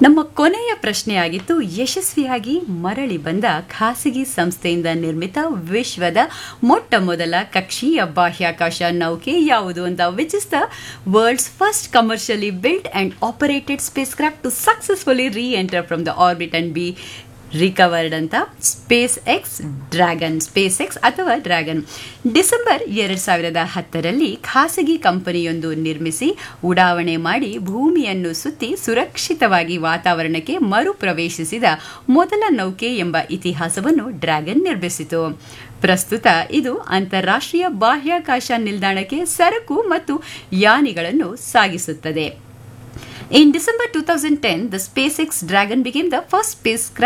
ನಮ್ಮ ಕೊನೆಯ ಪ್ರಶ್ನೆಯಾಗಿತ್ತು ಯಶಸ್ವಿಯಾಗಿ ಮರಳಿ ಬಂದ ಖಾಸಗಿ ಸಂಸ್ಥೆಯಿಂದ ನಿರ್ಮಿತ ವಿಶ್ವದ ಮೊಟ್ಟ ಮೊದಲ ಕಕ್ಷೀಯ ಬಾಹ್ಯಾಕಾಶ ನೌಕೆ ಯಾವುದು ಅಂತ which is the world's first commercially built and operated spacecraft to successfully reenter from the orbit and be recovered ಅಂತ SpaceX dragon SpaceX ಅಥವಾ ಡ್ರ್ಯಾಗನ್ ಡಿಸೆಂಬರ್ ಎರಡು ಸಾವಿರದ ಹತ್ತರಲ್ಲಿ ಖಾಸಗಿ ಕಂಪನಿಯೊಂದು ನಿರ್ಮಿಸಿ ಉಡಾವಣೆ ಮಾಡಿ ಭೂಮಿಯನ್ನು ಸುತ್ತಿ ಸುರಕ್ಷಿತವಾಗಿ ವಾತಾವರಣಕ್ಕೆ ಮರುಪ್ರವೇಶಿಸಿದ ಮೊದಲ ನೌಕೆ ಎಂಬ ಇತಿಹಾಸವನ್ನು ಡ್ರ್ಯಾಗನ್ ನಿರ್ಮಿಸಿತು ಪ್ರಸ್ತುತ ಇದು ಅಂತಾರಾಷ್ಟ್ರೀಯ ಬಾಹ್ಯಾಕಾಶ ನಿಲ್ದಾಣಕ್ಕೆ ಸರಕು ಮತ್ತು ಯಾನಿಗಳನ್ನು ಸಾಗಿಸುತ್ತದೆ In December 2010, the SpaceX Dragon became the first spacecraft